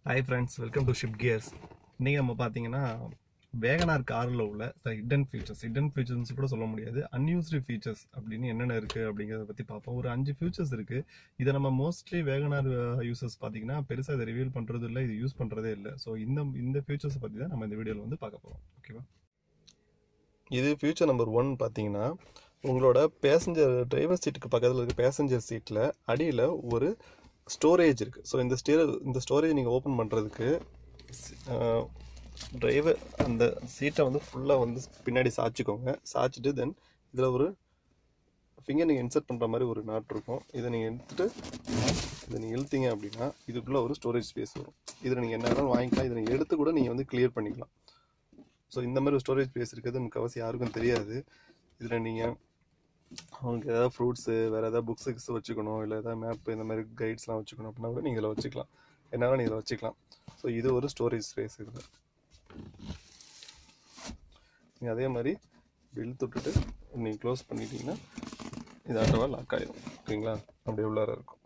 hi friends welcome to ship gears இன்றைக்கி நம்ம பார்த்தீங்கன்னா வேகனார் காரில் உள்ள ஹிடன் ஃபீச்சர்ஸ் ஹிடன் ஃபீச்சர்ஸ் கூட சொல்ல முடியாது அன்யூஸ்டு ஃபீச்சர்ஸ் அப்படின்னு என்னென்ன இருக்குது அப்படிங்கிறத பற்றி பார்ப்போம் ஒரு அஞ்சு ஃபீச்சர்ஸ் இருக்குது இதை நம்ம மோஸ்ட்லி வேகனார் யூசர்ஸ் பார்த்தீங்கன்னா பெருசாக இதை ரிவீல் பண்ணுறது இல்லை இது யூஸ் பண்ணுறதே இல்லை ஸோ இந்த இந்த ஃபீச்சர்ஸை பற்றி தான் நம்ம இந்த வீடியோவில் வந்து பார்க்க போகிறோம் ஓகேவா இது ஃபியூச்சர் நம்பர் ஒன் பார்த்தீங்கன்னா உங்களோட பேசஞ்சர் டிரைவர் சீட்டுக்கு பக்கத்தில் இருக்க பேசஞ்சர் சீட்டில் அடியில் ஒரு ஸ்டோரேஜ் இருக்குது ஸோ இந்த ஸ்டே இந்த ஸ்டோரேஜ் நீங்கள் ஓப்பன் பண்ணுறதுக்கு டிரைவர் அந்த சீட்டை வந்து ஃபுல்லாக வந்து பின்னாடி சாய்ச்சிக்கோங்க சாய்ச்சிட்டு தென் இதில் ஒரு ஃபிங்கர் நீங்கள் இன்சர்ட் பண்ணுற மாதிரி ஒரு நாட் இருக்கும் இதை நீங்கள் எடுத்துகிட்டு இதை நீங்கள் இழுத்தீங்க அப்படின்னா இதுக்குள்ளே ஒரு ஸ்டோரேஜ் ஸ்பேஸ் வரும் இதில் நீங்கள் என்ன வேணாலும் வாங்கிக்கலாம் இதை நீங்கள் எடுத்து கூட நீங்கள் வந்து கிளியர் பண்ணிக்கலாம் ஸோ இந்த மாதிரி ஒரு ஸ்டோரேஜ் ஸ்பேஸ் இருக்கிறது முக்கால்வாசி யாருக்கும் தெரியாது இதில் நீங்கள் அவங்களுக்கு ஏதாவது ஃப்ரூட்ஸு வேறு ஏதாவது புக்ஸ் கிக்ஸ் வச்சுக்கணும் இல்லை ஏதாவது மேப்பு இந்த மாதிரி கைட்ஸ்லாம் வச்சுக்கணும் அப்படின்னா கூட நீங்கள் இதில் வச்சுக்கலாம் என்னால் நீங்கள் இதில் வச்சுக்கலாம் ஸோ இது ஒரு ஸ்டோரேஜ் ஸ்பேஸ் இருக்குது நீங்கள் அதே மாதிரி இழுத்து விட்டுட்டு நீங்கள் க்ளோஸ் பண்ணிட்டீங்கன்னா இது ஆட்டோவாக லாக் ஆகிடும் ஓகேங்களா அப்படியே உள்ளார இருக்கும்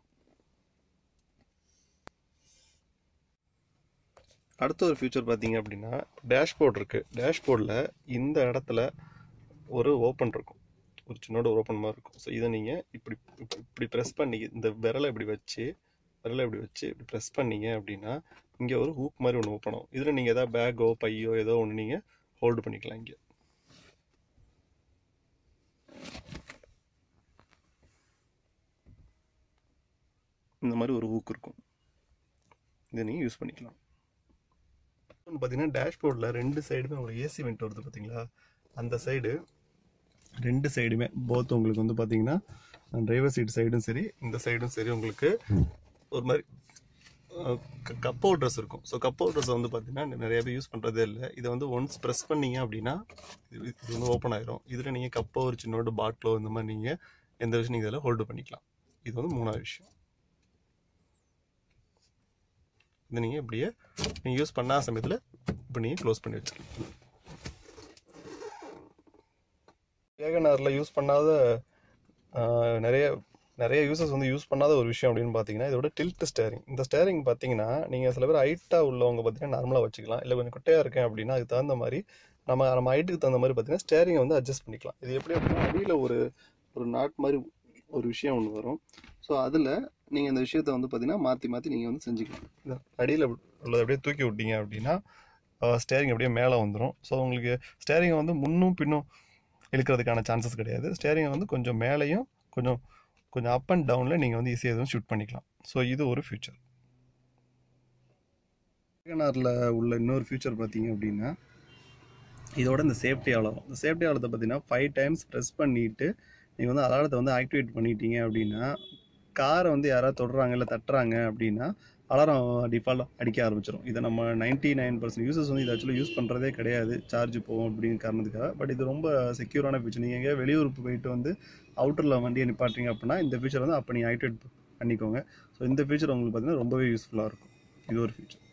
அடுத்த ஒரு ஃபியூச்சர் பார்த்தீங்க அப்படின்னா டேஷ்போர்ட் இருக்குது டேஷ்போர்டில் இந்த இடத்துல ஒரு ஓப்பன் இருக்கும் ஒரு சின்னோட ஓப்பன் மாதிரி இருக்கும் ஸோ இதை நீங்கள் இப்படி இப்படி இப்படி ப்ரெஸ் பண்ணி இந்த விரலை இப்படி வச்சு விரலை இப்படி வச்சு இப்படி ப்ரெஸ் பண்ணீங்க அப்படின்னா இங்கே ஒரு ஹூக் மாதிரி ஒன்று ஓப்பன் ஆகும் இதில் நீங்கள் எதாவது பேக்கோ பையோ ஏதோ ஒன்று நீங்கள் ஹோல்டு பண்ணிக்கலாம் இங்கே இந்த மாதிரி ஒரு ஹூக் இருக்கும் இதை நீங்கள் யூஸ் பண்ணிக்கலாம் பார்த்தீங்கன்னா டேஷ்போர்டில் ரெண்டு சைடுமே உங்களுக்கு ஏசி வெண்ட் வருது பார்த்தீங்களா அந்த சைடு ரெண்டு சைடுமே போத் உங்களுக்கு வந்து பார்த்தீங்கன்னா டிரைவர் சீட் சைடும் சரி இந்த சைடும் சரி உங்களுக்கு ஒரு மாதிரி கப் ஹோல்டர்ஸ் இருக்கும் ஸோ கப் ஹோல்டர்ஸ் வந்து பார்த்தீங்கன்னா நிறைய பேர் யூஸ் பண்ணுறதே இல்லை இதை வந்து ஒன்ஸ் ப்ரெஸ் பண்ணீங்க அப்படின்னா இது இது வந்து ஓப்பன் ஆயிரும் இதில் நீங்கள் கப்போ ஒரு சின்னோட பாட்டிலோ இந்த மாதிரி நீங்கள் எந்த விஷயம் நீங்கள் இதில் ஹோல்டு பண்ணிக்கலாம் இது வந்து மூணாவது விஷயம் இதை நீங்கள் இப்படியே நீங்கள் யூஸ் பண்ணாத சமயத்தில் இப்போ நீங்கள் க்ளோஸ் பண்ணி வச்சுக்கலாம் வேகனாரில் யூஸ் பண்ணாத நிறைய நிறைய யூசர்ஸ் வந்து யூஸ் பண்ணாத ஒரு விஷயம் அப்படின்னு பார்த்தீங்கன்னா இதோட டில்ட் ஸ்டேரிங் இந்த ஸ்டேரிங் பார்த்தீங்கன்னா நீங்கள் சில பேர் ஹைட்டாக உள்ளவங்க பார்த்தீங்கன்னா நார்மலாக வச்சுக்கலாம் இல்லை கொஞ்சம் குட்டையாக இருக்கேன் அப்படின்னா அதுக்கு தகுந்த மாதிரி நம்ம நம்ம ஹைட்டுக்கு தகுந்த மாதிரி பார்த்தீங்கன்னா ஸ்டேரிங்கை வந்து அட்ஜஸ்ட் பண்ணிக்கலாம் இது எப்படி அப்படின்னா அடியில் ஒரு ஒரு நாட் மாதிரி ஒரு விஷயம் ஒன்று வரும் ஸோ அதில் நீங்கள் இந்த விஷயத்தை வந்து பார்த்தீங்கன்னா மாற்றி மாற்றி நீங்கள் வந்து செஞ்சுக்கலாம் அடியில் உள்ளதை அப்படியே தூக்கி விட்டீங்க அப்படின்னா ஸ்டேரிங் அப்படியே மேலே வந்துடும் ஸோ உங்களுக்கு ஸ்டேரிங்கை வந்து முன்னும் பின்னும் இழுக்கிறதுக்கான சான்சஸ் கிடையாது ஸ்டேரிங்கை வந்து கொஞ்சம் மேலேயும் கொஞ்சம் கொஞ்சம் அப் அண்ட் டவுனில் நீங்கள் வந்து ஈஸியாக எதுவும் ஷூட் பண்ணிக்கலாம் ஸோ இது ஒரு ஃபியூச்சர் வேகனாரில் உள்ள இன்னொரு ஃபியூச்சர் பார்த்தீங்க அப்படின்னா இதோட இந்த சேஃப்டி ஆலம் இந்த சேஃப்டி ஆலத்தை பார்த்தீங்கன்னா ஃபைவ் டைம்ஸ் ப்ரெஸ் பண்ணிவிட்டு நீங்கள் வந்து அலாரத்தை வந்து ஆக்டிவேட் பண்ணிட்டீங்க அப்படின்னா காரை வந்து யாராவது தொடுறாங்க இல்லை தட்டுறாங்க அப்படின்னா அலாரம் டிஃபால்ட் அடிக்க ஆரம்பிச்சிடும் இதை நம்ம நைன்ட்டி நைன் பர்சன்ட் யூசர்ஸ் வந்து இதை ஆக்சுவலாக யூஸ் பண்ணுறதே கிடையாது சார்ஜ் போகும் அப்படின்னு காரணத்துக்காக பட் இது ரொம்ப செக்யூரான ஃபீச்சர் நீங்கள் எங்கேயா வெளியூருக்கு போயிட்டு வந்து அவுட்டரில் வண்டியை நிப்பாட்டுறீங்க அப்படின்னா இந்த ஃபீச்சர் வந்து அப்போ நீங்கள் ஆக்டிவேட் பண்ணிக்கோங்க ஸோ இந்த ஃபீச்சர் உங்களுக்கு பார்த்தீங்கன்னா ரொம்பவே யூஸ்ஃபுல்லாக இருக்கும் இது ஒரு ஃபீச்சர்